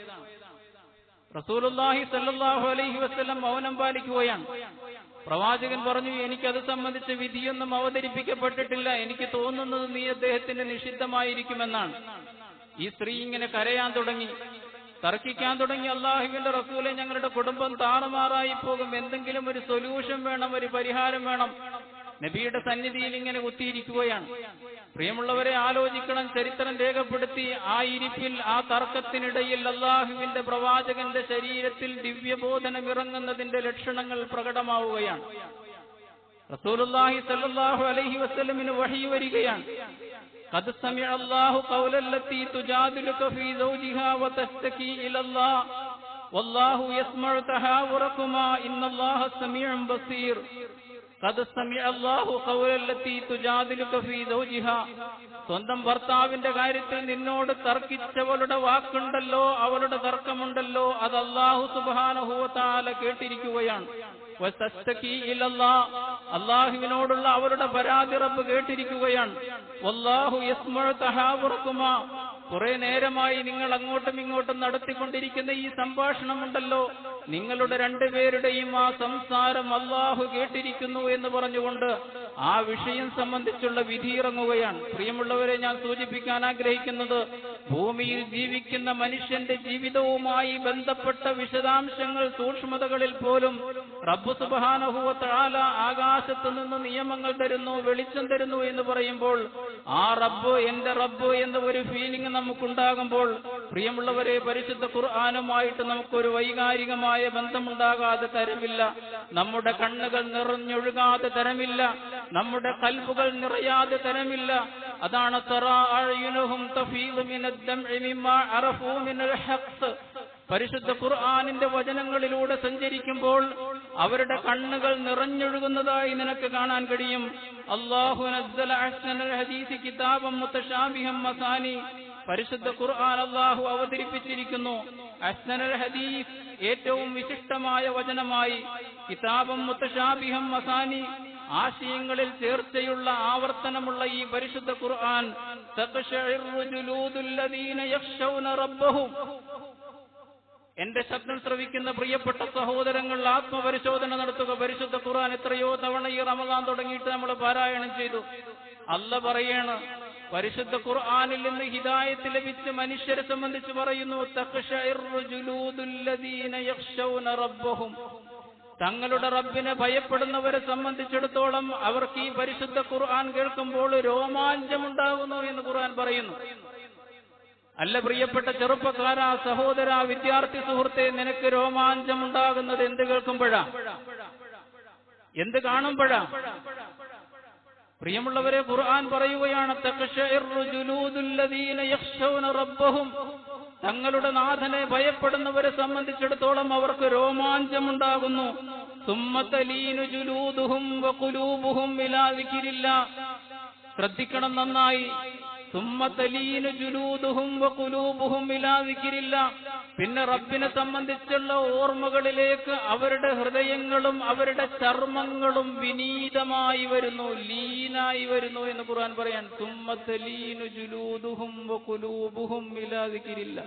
റസൂലുല്ലാഹി സല്ലല്ലാഹു അലൈഹി വസല്ലം മൗനം പാലിക്കുകയാണ് പ്രവാചകൻ പറഞ്ഞു എനിക്കത് സംബന്ധിച്ച് വിധിയൊന്നും അവതരിപ്പിക്കപ്പെട്ടിട്ടില്ല എനിക്ക് തോന്നുന്നത് നീ അദ്ദേഹത്തിന് നിഷിദ്ധമായിരിക്കുമെന്നാണ് ഈ സ്ത്രീ ഇങ്ങനെ കരയാൻ തുടങ്ങി തർക്കിക്കാൻ തുടങ്ങി അള്ളാഹുവിന്റെ റസൂലെ ഞങ്ങളുടെ കുടുംബം താറുമാറായി പോകും എന്തെങ്കിലും ഒരു സൊല്യൂഷൻ വേണം ഒരു പരിഹാരം വേണം നബിയുടെ സന്നിധിയിൽ ഇങ്ങനെ കുത്തിയിരിക്കുകയാണ് പ്രിയമുള്ളവരെ ആലോചിക്കണം ചരിത്രം രേഖപ്പെടുത്തി ആ ഇരിപ്പിൽ ആ തർക്കത്തിനിടയിൽ അള്ളാഹുവിന്റെ പ്രവാചകന്റെ ശരീരത്തിൽ ദിവ്യബോധനം ഇറങ്ങുന്നതിന്റെ ലക്ഷണങ്ങൾ പ്രകടമാവുകയാണ് റസൂലുള്ളാഹി സല്ലല്ലാഹു അലൈഹി വസല്ലമിന് വഹി വരികയാണ് قد سمع الله قول التي تجادلك في زوجها وتشتكي إلى الله والله يسمع تهاوركما إن الله سميع بصير قد سمع الله قول التي تجادلك في زوجها സ്വന്തം ഭർത്താവിന്റെ കാര്യത്തിൽ നിന്നോട് തർക്കിച്ചവളുടെ വാക്കുണ്ടല്ലോ അവളുടെ തർക്കമുണ്ടല്ലോ അത് അള്ളാഹു സുബാനഹുവത്താല കേട്ടിരിക്കുകയാണ് വസ്തസ്തകി ഇലല്ലാ. അള്ളാഹുവിനോടുള്ള അവരുടെ പരാതി റബ്ബ് കേട്ടിരിക്കുകയാണ് വല്ലാഹു യസ്മഉ തഹാവുറക്കുമാ കുറെ നേരമായി നിങ്ങൾ അങ്ങോട്ടും ഇങ്ങോട്ടും നടത്തിക്കൊണ്ടിരിക്കുന്ന ഈ സംഭാഷണമുണ്ടല്ലോ നിങ്ങളുടെ രണ്ടുപേരുടെയും ആ സംസാരം അള്ളാഹു കേട്ടിരിക്കുന്നു എന്ന് പറഞ്ഞുകൊണ്ട് ആ വിഷയം സംബന്ധിച്ചുള്ള വിധി ഇറങ്ങുകയാണ് പ്രിയമുള്ളവരെ ഞാൻ സൂചിപ്പിക്കാൻ ആഗ്രഹിക്കുന്നത് ഭൂമിയിൽ ജീവിക്കുന്ന മനുഷ്യന്റെ ജീവിതവുമായി ബന്ധപ്പെട്ട വിശദാംശങ്ങൾ സൂക്ഷ്മതകളിൽ പോലും റബ്ബ് സുബാനഹുവത്താല ആകാശത്ത് നിന്ന് നിയമങ്ങൾ തരുന്നു വെളിച്ചം തരുന്നു എന്ന് പറയുമ്പോൾ ആ റബ്ബ് എന്റെ റബ്ബ് എന്ന ഒരു ഫീലിംഗ് നമുക്കുണ്ടാകുമ്പോൾ പ്രിയമുള്ളവരെ പരിശുദ്ധ ഖുർആാനുമായിട്ട് നമുക്കൊരു വൈകാരികമായ ബന്ധമുണ്ടാകാതെ തരമില്ല നമ്മുടെ കണ്ണുകൾ നിറഞ്ഞൊഴുകാതെ തരമില്ല നമ്മുടെ കൽബുകൾ നിറയാതെ തരമില്ല അതാണ് തറാ അഅ്യുനുഹും തഫീദു മിനദ്ദംഇ മിമ്മാ അറഫൂ മിനൽ ഹഖ് പരിശുദ്ധ ഖുർആാനിന്റെ വചനങ്ങളിലൂടെ സഞ്ചരിക്കുമ്പോൾ അവരുടെ കണ്ണുകൾ നിറഞ്ഞൊഴുകുന്നതായി നിനക്ക് കാണാൻ കഴിയും അള്ളാഹു നസ്സല അഹ്സനൽ ഹദീസി കിതാബം മുതശാബിഹം മസാനി പരിശുദ്ധ ഖുർആൻ അള്ളാഹു അവതരിപ്പിച്ചിരിക്കുന്നു അഹ്സനൽ ഹദീസ് ഏറ്റവും വിശിഷ്ടമായ വചനമായി കിതാബം മുത്തശാബിഹം മസാനി ആശയങ്ങളിൽ ചേർച്ചയുള്ള ആവർത്തനമുള്ള ഈ പരിശുദ്ധ ഖുർആൻ തഖ്ശഇറു ജുലൂദുല്ലദീന യഖ്ശൗന റബ്ബഹും എന്റെ ശബ്ദം ശ്രവിക്കുന്ന പ്രിയപ്പെട്ട സഹോദരങ്ങൾ ആത്മപരിശോധന നടത്തുക പരിശുദ്ധ ഖുർആൻ എത്രയോ തവണ ഈ റമദാൻ തുടങ്ങിയിട്ട് നമ്മൾ പാരായണം ചെയ്തു അല്ല പറയാണ് പരിശുദ്ധ ഖുർആനിൽ നിന്ന് ഹിദായത്ത് ലഭിച്ച മനുഷ്യരെ സംബന്ധിച്ച് പറയുന്നു തഖ്ശഇറു ജുലൂദുല്ലദീന യഖ്ശൗന റബ്ബഹും തങ്ങളുടെ റബ്ബിനെ ഭയപ്പെടുന്നവരെ സംബന്ധിച്ചിടത്തോളം അവർക്ക് ഈ പരിശുദ്ധ ഖുർആൻ കേൾക്കുമ്പോൾ രോമാഞ്ചമുണ്ടാകുന്നു എന്ന് ഖുർആൻ പറയുന്നു അല്ല പ്രിയപ്പെട്ട ചെറുപ്പക്കാരാ സഹോദര വിദ്യാർത്ഥി സുഹൃത്തെ നിനക്ക് രോമാഞ്ചമുണ്ടാകുന്നത് എന്ത് കേൾക്കുമ്പോഴാ എന്ത് കാണുമ്പോഴാ പ്രിയമുള്ളവരെ ഖുർആൻ പറയുകയാണ് തഖ്ശഇറു ജുലൂദുല്ലദീന യഖ്ശൗന റബ്ബഹും തങ്ങളുടെ നാഥനെ ഭയപ്പെടുന്നവരെ സംബന്ധിച്ചിടത്തോളം അവർക്ക് രോമാഞ്ചമുണ്ടാകുന്നു സുമ്മത്തലീനു ജുലൂദുഹും വഖുലൂബുഹും ഇലാ ദിക്രില്ലാ ശ്രദ്ധിക്കണം നന്നായി സുമ്മത്തലീനു ജുലൂദുഹും വഖുലൂബുഹും ഇലാ ദിക്രില്ലാ പിന്നെ റബ്ബിനെ സംബന്ധിച്ചുള്ള ഓർമ്മകളിലേക്ക് അവരുടെ ഹൃദയങ്ങളും അവരുടെ ചർമ്മങ്ങളും വിനീതമായി വരുന്നു ലീനായി വരുന്നു എന്ന് ഖുർആൻ പറയാൻ സുമ്മത്തലീനു ജുലൂദുഹും വഖുലൂബുഹും ഇലാ ദിക്രില്ലാ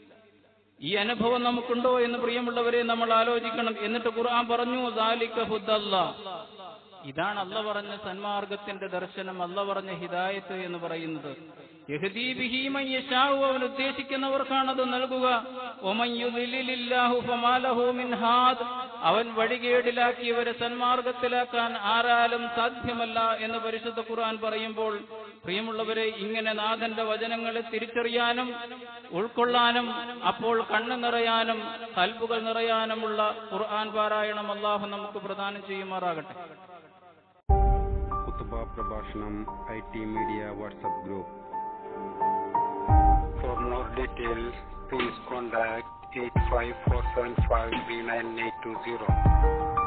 ഈ അനുഭവം നമുക്കുണ്ടോ എന്ന് പ്രിയമുള്ളവരെ നമ്മൾ ആലോചിക്കണം എന്നിട്ട് ഖുർആൻ പറഞ്ഞു ദാലിക ഹുദല്ലാ ഇതാണ് അല്ല പറഞ്ഞ സന്മാർഗത്തിന്റെ ദർശനം അല്ല പറഞ്ഞ ഹിദായത്ത് എന്ന് പറയുന്നത് യഹ്ദീ ബിഹി മൻ യശാഉ അവൻ ഉദ്ദേശിക്കുന്നവർക്കാണ് അത് നൽകുക വമൻ യുദ്ലിലില്ലാഹു ഫമാ ലഹു മിൻ ഹാദ് അവൻ വഴികേടിലാക്കിയവരെ സന്മാർഗത്തിലാക്കാൻ ആരാലും സാധ്യമല്ല എന്ന് പരിശുദ്ധ ഖുർആൻ പറയുമ്പോൾ പ്രിയമുള്ളവരെ ഇങ്ങനെ നാഥന്റെ വചനങ്ങളെ തിരിച്ചറിയാനും ഉൾക്കൊള്ളാനും അപ്പോൾ കണ്ണ് നിറയാനും കൽബുകൾ നിറയാനുമുള്ള ഖുർആൻ പാരായണം അള്ളാഹു നമുക്ക് പ്രദാനം ചെയ്യുമാറാകട്ടെ കുത്തുബ പ്രഭാഷണം I T media WhatsApp group For more details, please contact 854753980.